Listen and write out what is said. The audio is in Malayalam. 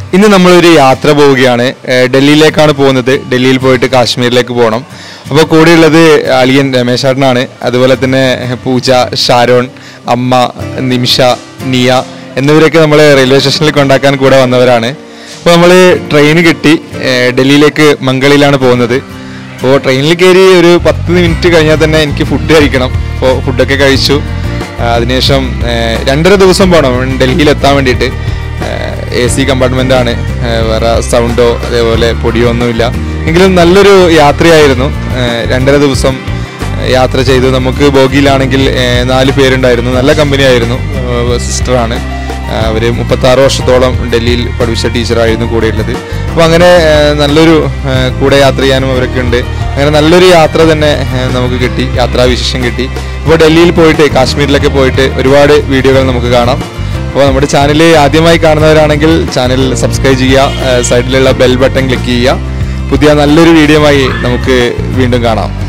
ഇന്ന് നമ്മളൊരു യാത്ര പോവുകയാണ് ഏഹ് ഡൽഹിയിലേക്കാണ് പോകുന്നത് ഡൽഹിയിൽ പോയിട്ട് കാശ്മീരിലേക്ക് പോകണം അപ്പോൾ കൂടെയുള്ളത് അലിയൻ രമേശാട്ടനാണ് അതുപോലെ തന്നെ പൂജ ഷാരോൺ അമ്മ നിമിഷ നിയ എന്നിവരൊക്കെ നമ്മൾ റെയിൽവേ സ്റ്റേഷനിൽ കൊണ്ടാക്കാൻ കൂടെ വന്നവരാണ് അപ്പോൾ നമ്മൾ ട്രെയിൻ കിട്ടി ഏഹ് ഡൽഹിയിലേക്ക് മംഗളിലാണ് പോകുന്നത് അപ്പോൾ ട്രെയിനിൽ കയറി ഒരു പത്ത് മിനിറ്റ് കഴിഞ്ഞാൽ തന്നെ എനിക്ക് ഫുഡ് കഴിക്കണം അപ്പോൾ ഫുഡൊക്കെ കഴിച്ചു ആ, അതിനുശേഷം ഏഹ്, രണ്ടര ദിവസം പോകണം ഡൽഹിയിൽ എത്താൻ വേണ്ടിയിട്ട് എ സി കമ്പാർട്ട്മെൻ്റ് ആണ് ഏഹ്, വേറെ സൗണ്ടോ അതേപോലെ പൊടിയോ ഒന്നുമില്ല എങ്കിലും നല്ലൊരു യാത്രയായിരുന്നു ഏഹ്, രണ്ടര ദിവസം യാത്ര ചെയ്തു നമുക്ക് ബോഗിയിലാണെങ്കിൽ ഏഹ്, നാല് പേരുണ്ടായിരുന്നു നല്ല കമ്പനിയായിരുന്നു സിസ്റ്ററാണ് അവർ മുപ്പത്താറ് വർഷത്തോളം ഡൽഹിയിൽ പഠിച്ച ടീച്ചറായിരുന്നു കൂടെയുള്ളത് അപ്പോൾ അങ്ങനെ ഏഹ്, നല്ലൊരു ഏഹ്, കൂടെ യാത്ര ചെയ്യാനും അവരൊക്കെ ഉണ്ട് അങ്ങനെ നല്ലൊരു യാത്ര തന്നെ ഏഹ്, നമുക്ക് കിട്ടി യാത്രാവിശേഷം കിട്ടി അപ്പോൾ ഡൽഹിയിൽ പോയിട്ട് കാശ്മീരിലൊക്കെ പോയിട്ട് ഒരുപാട് വീഡിയോകൾ നമുക്ക് കാണാം അപ്പോൾ നമ്മുടെ ചാനൽ ആദ്യമായി കാണുന്നവരാണെങ്കിൽ ചാനൽ സബ്സ്ക്രൈബ് ചെയ്യുക ഏഹ്, സൈഡിലുള്ള ബെൽ ബട്ടൺ ക്ലിക്ക് ചെയ്യുക പുതിയ നല്ലൊരു വീഡിയോയുമായി നമുക്ക് വീണ്ടും കാണാം